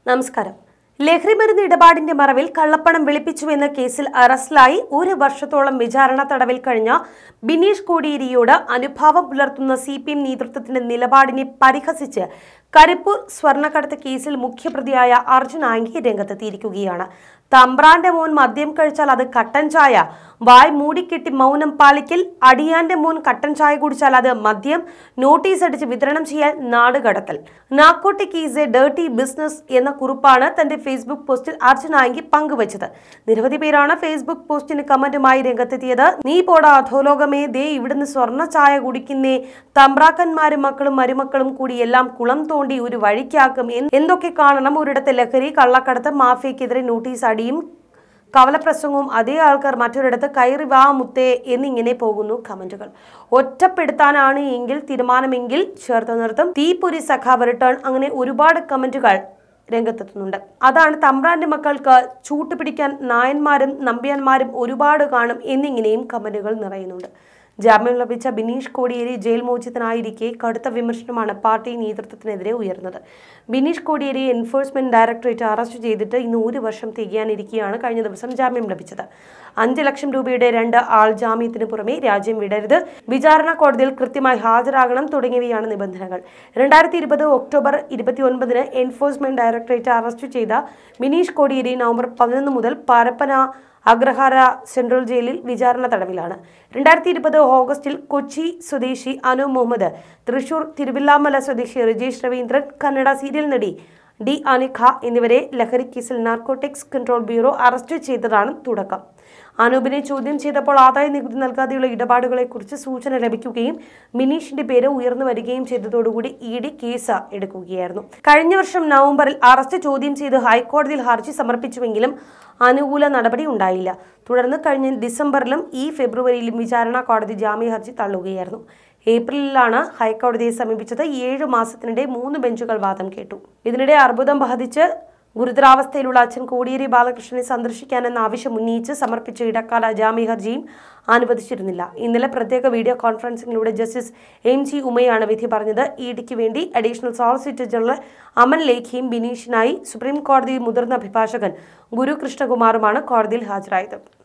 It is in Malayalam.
നമസ്കാരം ലഹരിമരുന്ന് ഇടപാടിന്റെ മറവിൽ കള്ളപ്പണം വെളുപ്പിച്ചുവെന്ന കേസിൽ അറസ്റ്റിലായി ഒരു വർഷത്തോളം വിചാരണ തടവിൽ കഴിഞ്ഞ ബിനീഷ് കോടിയേരിയോട് അനുഭാവം പുലർത്തുന്ന സി പി എം നേതൃത്വത്തിന്റെ നിലപാടിനെ പരിഹസിച്ച് കരിപ്പൂർ സ്വർണ്ണക്കടത്ത് കേസിൽ മുഖ്യപ്രതിയായ അർജുൻ ആങ്കി രംഗത്തെത്തിയിരിക്കുകയാണ് തമ്പ്രാന്റെ മോൻ മദ്യം കഴിച്ചാൽ അത് കട്ടൻ ചായ വായ് മൂടിക്കെട്ടി മൗനം പാലിക്കൽ അടിയാന്റെ മോൻ കട്ടൻ ചായ കുടിച്ചാൽ അത് മദ്യം നോട്ടീസ് അടിച്ച് വിതരണം ചെയ്യാൻ നാടുകടത്തൽ narcotic is a dirty business എന്ന കുറിപ്പാണ് തന്റെ ഫേസ്ബുക്ക് പോസ്റ്റിൽ അർജുൻ ആങ്കി പങ്കുവച്ചത് നിരവധി പേരാണ് ഫേസ്ബുക്ക് പോസ്റ്റിന് കമന്റുമായി രംഗത്തെത്തിയത് നീ പോടാ അധോലോകമേ ദേ ഇവിടുന്ന് സ്വർണ്ണ ചായ കുടിക്കുന്നേ തമ്പ്രാക്കന്മാരും മക്കളും മരുമക്കളും കൂടി എല്ലാം കുളം തോണ്ടി ഒരു വഴിക്കാക്കും എന്ന് എന്തൊക്കെ കാണണം ഒരിടത്ത് ലഹരി കള്ളക്കടത്ത് മാഫിയക്കെതിരെ നോട്ടീസ് അടിയും കവലപ്രസംഗവും അതേ ആൾക്കാർ മറ്റൊരിടത്ത് കയറി വാ മുത്തേ എന്നിങ്ങനെ പോകുന്നു കമന്റുകൾ ഒറ്റപ്പെടുത്താനാണ് എങ്കിൽ തീരുമാനമെങ്കിൽ ചേർത്ത് നിർത്തും തീപ്പൊരി സഖാവ് റിട്ടേൺ അങ്ങനെ ഒരുപാട് കമന്റുകൾ രംഗത്തെത്തുന്നുണ്ട് അതാണ് തമ്പ്രാന്റെ മക്കൾക്ക് ചൂട്ടുപിടിക്കാൻ നായന്മാരും നമ്പ്യാന്മാരും ഒരുപാട് കാണും എന്നിങ്ങനെയും കമന്റുകൾ നിറയുന്നുണ്ട് ജാമ്യം ലഭിച്ച ബിനീഷ് കോടിയേരി ജയിൽ മോചിതനായിരിക്കെ കടുത്ത വിമർശനമാണ് പാർട്ടി നേതൃത്വത്തിനെതിരെ ഉയർന്നത് Bineesh Kodiyeri enforcement directorate arrest ചെയ്തിട്ട് ഇന്ന് ഒരു വർഷം തികയാനിരിക്കെയാണ് കഴിഞ്ഞ ദിവസം ജാമ്യം ലഭിച്ചത് അഞ്ച് ലക്ഷം രൂപയുടെ രണ്ട് ആൾ ജാമ്യത്തിന് പുറമെ രാജ്യം വിടരുത് വിചാരണ കോടതിയിൽ കൃത്യമായി ഹാജരാകണം തുടങ്ങിയവയാണ് നിബന്ധനകൾ രണ്ടായിരത്തി ഇരുപത് ഒക്ടോബർ ഇരുപത്തി ഒൻപതിന് എൻഫോഴ്സ്മെന്റ് ഡയറക്ടറേറ്റ് അറസ്റ്റ് ചെയ്ത ബിനീഷ് കോടിയേരി നവംബർ പതിനൊന്ന് മുതൽ പരപ്പന അഗ്രഹാര സെൻട്രൽ ജയിലിൽ വിചാരണ തടവിലാണ് രണ്ടായിരത്തി ഇരുപത് ഓഗസ്റ്റിൽ കൊച്ചി സ്വദേശി അനു മുഹമ്മദ് തൃശൂർ തിരുവില്ലാമല സ്വദേശി രജേഷ് രവീന്ദ്രൻ കന്നഡ സീരിയൽ നടി ഡി അനിഖ എന്നിവരെ ലഹരി കേസിൽ നാർക്കോട്ടിക്സ് കൺട്രോൾ ബ്യൂറോ അറസ്റ്റ് ചെയ്തതാണ് തുടക്കം അനൂപിനെ ചോദ്യം ചെയ്തപ്പോൾ ആദായ നികുതി നൽകാതെയുള്ള ഇടപാടുകളെക്കുറിച്ച് സൂചന ലഭിക്കുകയും മിനീഷിന്റെ പേര് ഉയർന്നു വരികയും ചെയ്തതോടുകൂടി ഇ ഡി കേസ് എടുക്കുകയായിരുന്നു കഴിഞ്ഞ വർഷം നവംബറിൽ അറസ്റ്റ് ചോദ്യം ചെയ്ത് ഹൈക്കോടതിയിൽ ഹർജി സമർപ്പിച്ചുവെങ്കിലും അനുകൂല നടപടി ഉണ്ടായില്ല തുടർന്ന് കഴിഞ്ഞ ഡിസംബറിലും ഈ ഫെബ്രുവരിയിലും വിചാരണ കോടതി ജാമ്യ ഹർജി തള്ളുകയായിരുന്നു ഏപ്രിലിലാണ് ഹൈക്കോടതിയെ സമീപിച്ചത് ഏഴു മാസത്തിനിടെ മൂന്ന് ബെഞ്ചുകൾ വാദം കേട്ടു ഇതിനിടെ അർബുദം ബാധിച്ച് ഗുരുതരാവസ്ഥയിലുള്ള അച്ഛൻ കോടിയേരി ബാലകൃഷ്ണനെ സന്ദർശിക്കാനെന്ന ആവശ്യം ഉന്നയിച്ച് സമർപ്പിച്ച ഇടക്കാല ജാമ്യ ഹർജിയും അനുവദിച്ചിരുന്നില്ല ഇന്നലെ പ്രത്യേക വീഡിയോ കോൺഫറൻസിംഗിലൂടെ ജസ്റ്റിസ് എം ജി ഉമയാണ് വിധി പറഞ്ഞത് ഇ ഡിക്ക് വേണ്ടി അഡീഷണൽ സോളിസിറ്റർ ജനറൽ അമൻ ലേഖിയും ബിനീഷിനായി സുപ്രീം കോടതി മുതിർന്ന അഭിഭാഷകൻ ഗുരു കൃഷ്ണകുമാറുമാണ് കോടതിയിൽ ഹാജരായത്